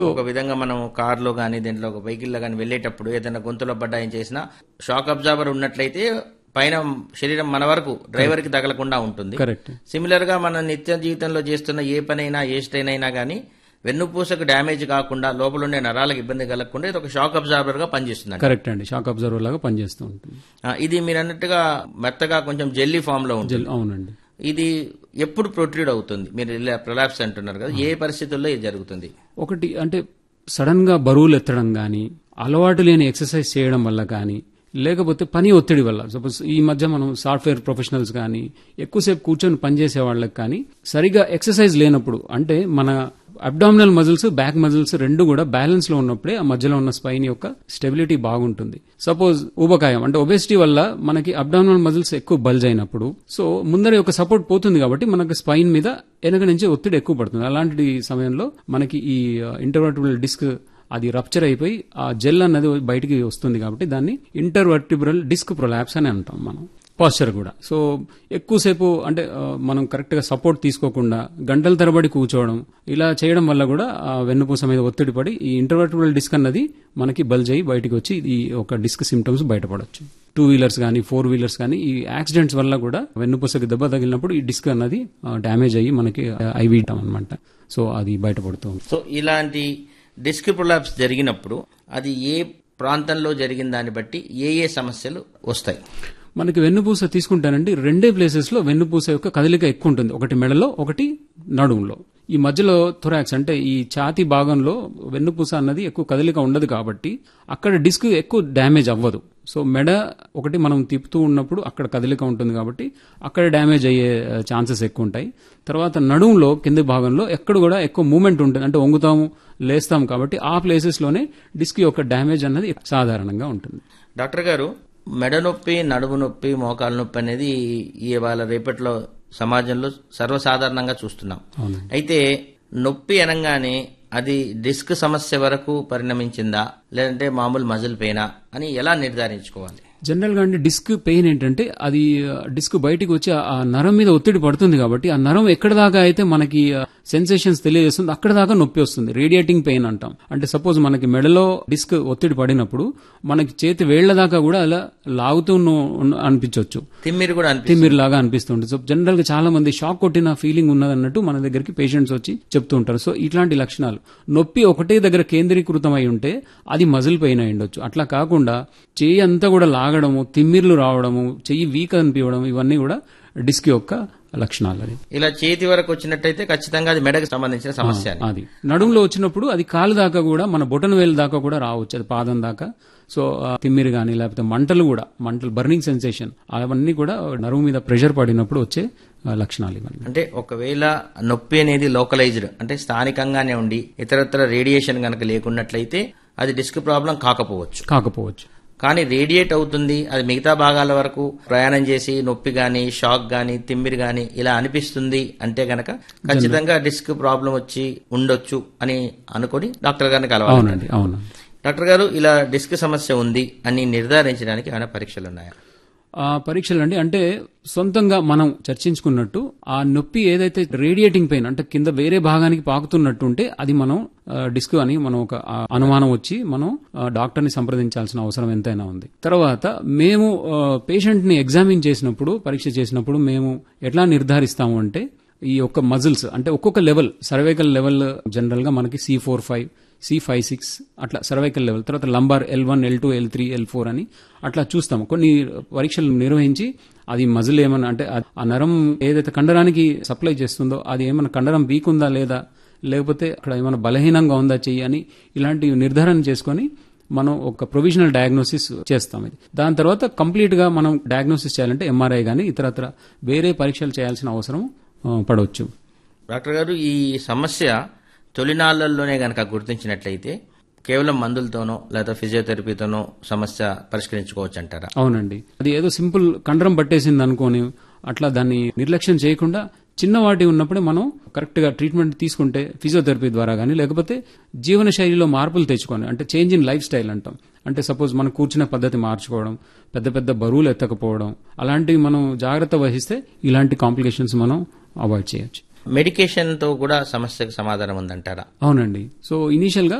ఒక విధంగా మనం కార్లో కానీ దీంట్లో ఒక వెహికల్లో కానీ వెళ్ళేటప్పుడు ఏదైనా గొంతులో పడ్డా ఏం చేసినా షాక్ అబ్జార్బర్ ఉన్నట్లయితే పైన శరీరం మన వరకు డ్రైవర్ కి తగలకుండా ఉంటుంది కరెక్ట్ సిమిలర్ గా మన నిత్య జీవితంలో చేస్తున్న ఏ పనైనా ఏ స్ట్రెయిన్ అయినా కానీ వెన్నుపూసకు డ్యామేజ్ కాకుండా లోపల ఉండే నరాలకు ఇబ్బంది కలగకుండా ఇది ఒక షాక్ అబ్జార్బర్ గా పనిచేస్తుంది కరెక్ట్ అండి షాక్ అబ్జర్వర్ లాగా పనిచేస్తూ ఉంటుంది ఇది మీరు అన్నట్టుగా మెత్తగా కొంచెం జెల్లీ ఫామ్ లో ఉంటుంది జెల్ అవునండి ఇది ఎప్పుడు ప్రొట్రీడ్ అవుతుంది మీరు ఇలా ప్రొలాప్స్ అంటున్నారు కదా ఏ పరిస్థితుల్లో ఇది జరుగుతుంది ఒకటి అంటే సడన్ గా బరువులు ఎత్తడం కానీ అలవాటు లేని ఎక్సర్సైజ్ చేయడం వల్ల కానీ లేకపోతే పని ఒత్తిడి వల్ల సపోజ్ ఈ మధ్య మనం సాఫ్ట్వేర్ ప్రొఫెషనల్స్ కానీ ఎక్కువసేపు కూర్చొని పనిచేసే వాళ్ళకి కానీ సరిగా ఎక్సర్సైజ్ లేనప్పుడు అంటే మన అబ్డామినల్ మజిల్స్ బ్యాక్ మజిల్స్ రెండు కూడా బ్యాలెన్స్ లో ఉన్నప్పుడే ఆ మధ్యలో ఉన్న స్పైన్ యొక్క స్టెబిలిటీ బాగుంటుంది సపోజ్ ఊబకాయం అంటే ఒబెసిటీ వల్ల మనకి అబ్డామినల్ మజిల్స్ ఎక్కువ బల్జ్ అయినప్పుడు సో ముందర యొక్క సపోర్ట్ పోతుంది కాబట్టి మనకి స్పైన్ మీద వెనక నుంచి ఒత్తిడి ఎక్కువ పడుతుంది అలాంటి సమయంలో మనకి ఈ ఇంటర్వర్టిబుల్ డిస్క్ అది రప్చర్ అయిపోయి ఆ జెల్ అన్నది బయటికి వస్తుంది కాబట్టి దాన్ని ఇంటర్వర్టిబ్రల్ డిస్క్ ప్రొలాప్స్ అని అంటాం మనం పాస్చర్ కూడా సో ఎక్కువసేపు అంటే ఆ, మనం కరెక్ట్ గా సపోర్ట్ తీసుకోకుండా గంటల తరబడి కూర్చోవడం ఇలా చేయడం వల్ల కూడా ఆ వెన్నుపూస మీద ఒత్తిడి పడి ఈ ఇంటర్వర్టిబుల్ డిస్క్ అన్నది మనకి బల్జ్ అయ్యి బయటికి వచ్చి ఈ ఒక డిస్క్ సిమ్టమ్స్ బయటపడవచ్చు టూ వీలర్స్ కానీ ఫోర్ వీలర్స్ కానీ ఈ యాక్సిడెంట్స్ వల్ల కూడా వెన్నుపూసకి దెబ్బ తగిలినప్పుడు ఈ డిస్క్ అన్నది డ్యామేజ్ అయ్యి మనకి ఐవీటం అనమాట సో అది బయటపడుతుంది సో ఇలాంటి డిస్క్ ప్రొలాప్స్ జరిగినప్పుడు అది ఏ ప్రాంతంలో జరిగిన దాన్ని బట్టి ఏ ఏ సమస్యలు వస్తాయి మనకి వెన్నుపూస తీసుకుంటానండి రెండే ప్లేసెస్ లో వెన్నుపూస యొక్క కదలిక ఎక్కువ ఉంటుంది ఒకటి మెడలో ఒకటి నడుములో ఈ మధ్యలో థొరాక్స్ అంటే ఈ ఛాతీ భాగంలో వెన్నుపూస అన్నది ఎక్కువ కదలిక ఉండదు కాబట్టి అక్కడ డిస్క్ ఎక్కువ డ్యామేజ్ అవ్వదు సో మెడ ఒకటి మనం తిప్పుతూ ఉన్నప్పుడు అక్కడ కదలిక ఉంటుంది కాబట్టి అక్కడ డ్యామేజ్ అయ్యే ఛాన్సెస్ ఎక్కువ ఉంటాయి తర్వాత నడుములో కింది భాగంలో ఎక్కడ కూడా ఎక్కువ మూమెంట్ ఉంటుంది అంటే వంగుతాము లేస్తాం కాబట్టి ఆ ప్లేసెస్ లోనే డిస్క్ యొక్క డ్యామేజ్ అన్నది సాధారణంగా ఉంటుంది డాక్టర్ గారు మెడ నొప్పి నడుము నొప్పి మోకాలు నొప్పి అనేది ఇవాళ రేపట్లో సమాజంలో సర్వసాధారణంగా చూస్తున్నాం అవునండి అయితే నొప్పి అనగానే అది డిస్క్ సమస్య వరకు పరిణమించిందా లేదంటే మామూలు మజిల్ పెయినా అని ఎలా నిర్ధారించుకోవాలి జనరల్ గా అంటే డిస్క్ పెయిన్ ఏంటంటే అది ఆ, డిస్క్ బయటికి వచ్చి ఆ- ఆ నరం మీద ఒత్తిడి పడుతుంది కాబట్టి ఆ నరం ఎక్కడ దాకా అయితే మనకి సెన్సేషన్స్ తెలియజేస్తుంది అక్కడ దాకా నొప్పి వస్తుంది రేడియేటింగ్ పెయిన్ అంటాం అంటే సపోజ్ మనకి మెడలో డిస్క్ ఒత్తిడి పడినప్పుడు మనకి చేతి వేళ్ల దాకా కూడా అలా లాగుతూ ఉన్న- ఉన్న- అనిపించవచ్చు తిమ్మిరి కూడా అనిపిస్తుంది తిమ్మిరి లాగా అనిపిస్తుంది సో జనరల్ గా చాలా మంది షాక్ కొట్టిన ఫీలింగ్ ఉన్నదన్నట్టు మన దగ్గరికి పేషెంట్స్ వచ్చి చెప్తూ ఉంటారు సో ఇట్లాంటి లక్షణాలు నొప్పి ఒకటే దగ్గర కేంద్రీకృతం అయి ఉంటే అది మజిల్ పెయిన్ అయి ఉండొచ్చు అట్లా కాకుండా చెయ్యి అంతా కూడా లాగడము తిమ్మిర్లు రావడము చెయ్యి వీక్ అనిపించడం ఇవన్నీ కూడా డిస్క్ యొక్క లక్షణాలు అది ఇలా చేతి వరకు వచ్చినట్టయితే ఖచ్చితంగా అది మెడకు సంబంధించిన సమస్య అని. అది నడుములో వచ్చినప్పుడు అది కాలు దాకా కూడా మన బొటన వేలు దాకా కూడా రావచ్చు అది పాదం దాకా సో ఆ, తిమ్మిరి కానీ లేకపోతే మంటలు కూడా మంటలు బర్నింగ్ సెన్సేషన్ అవన్నీ కూడా నరువు మీద ప్రెషర్ పడినప్పుడు వచ్చే ఆ, లక్షణాలు ఇవన్నీ అంటే ఒకవేళ నొప్పి అనేది లోకలైజ్డ్ అంటే స్థానికంగానే ఉండి ఇతరత్ర రేడియేషన్ గనక లేకున్నట్లయితే అది డిస్క్ ప్రాబ్లం కాకపోవచ్చు కాకపోవచ్చు కానీ రేడియేట్ అవుతుంది అది మిగతా భాగాల వరకు ప్రయాణం చేసి నొప్పి గాని షాక్ గాని తిమ్మిరి గాని ఇలా అనిపిస్తుంది అంటే గనక ఖచ్చితంగా డిస్క్ ప్రాబ్లం వచ్చి ఉండొచ్చు అని అనుకొని డాక్టర్ గారిని కలవాలి అవునండి అవును డాక్టర్ గారు ఇలా డిస్క్ సమస్య ఉంది అని నిర్ధారించడానికి ఏమైనా పరీక్షలు ఉన్నాయా ఆ పరీక్షలు అండి అంటే సొంతంగా మనం చర్చించుకున్నట్టు ఆ నొప్పి ఏదైతే రేడియేటింగ్ పెయిన్ అంటే కింద వేరే భాగానికి పాకుతున్నట్టు ఉంటే అది మనం ఆ, డిస్క్ అని మనం ఒక ఆ, అనుమానం వచ్చి మనం ఆ, డాక్టర్ని సంప్రదించాల్సిన అవసరం ఎంతైనా ఉంది తర్వాత మేము పేషెంట్ ని ఎగ్జామిన్ చేసినప్పుడు పరీక్ష చేసినప్పుడు మేము ఎట్లా నిర్ధారిస్తాము అంటే ఈ ఒక్క మజిల్స్ అంటే ఒక్కొక్క లెవెల్ సర్వైకల్ లెవెల్ జనరల్ గా మనకి C four five C five six అట్లా సర్వైకల్ లెవెల్ తర్వాత lumbar L one L two L three L four అని అట్లా చూస్తాము కొన్ని పరీక్షలు నిర్వహించి అది మజిల్ ఏమన్నా అంటే ఆ- ఆ నరం ఏదైతే కండరానికి సప్లై చేస్తుందో అది ఏమైనా కండరం వీక్ ఉందా లేదా లేకపోతే అక్కడ ఏమైనా బలహీనంగా ఉందా చెయ్యి అని ఇలాంటి నిర్ధారణ చేసుకొని మనం ఒక ప్రొవిజనల్ డయాగ్నోసిస్ చేస్తాం ఇది దాని తర్వాత కంప్లీట్ గా మనం డయాగ్నోసిస్ చేయాలంటే ఎంఆర్ఐ కానీ ఇతరత్ర వేరే పరీక్షలు చేయాల్సిన అవసరం ఆ, పడవచ్చు డాక్టర్ గారు ఈ సమస్య తొలినాళ్లలోనే గనక గుర్తించినట్లయితే కేవలం మందులతోనో లేదా ఫిజియోథెరపీతోనో సమస్య పరిష్కరించుకోవచ్చు అంటారా అవునండి అది ఏదో సింపుల్ కండరం పట్టేసింది అనుకోని అట్లా దాన్ని నిర్లక్ష్యం చేయకుండా చిన్నవాటి ఉన్నప్పుడే మనం కరెక్ట్ గా ట్రీట్మెంట్ తీసుకుంటే ఫిజియోథెరపీ ద్వారా కానీ లేకపోతే జీవన శైలిలో మార్పులు తెచ్చుకొని అంటే చేంజ్ ఇన్ లైఫ్ స్టైల్ అంటాం అంటే సపోజ్ మనం కూర్చునే పద్ధతి మార్చుకోవడం పెద్ద పెద్ద బరువులు ఎత్తకపోవడం అలాంటివి మనం జాగ్రత్త వహిస్తే ఇలాంటి కాంప్లికేషన్స్ మనం అవాయిడ్ చేయొచ్చు మెడికేషన్ తో కూడా సమస్యకు సమాధానం ఉందంటారా అవునండి సో ఇనీషియల్ గా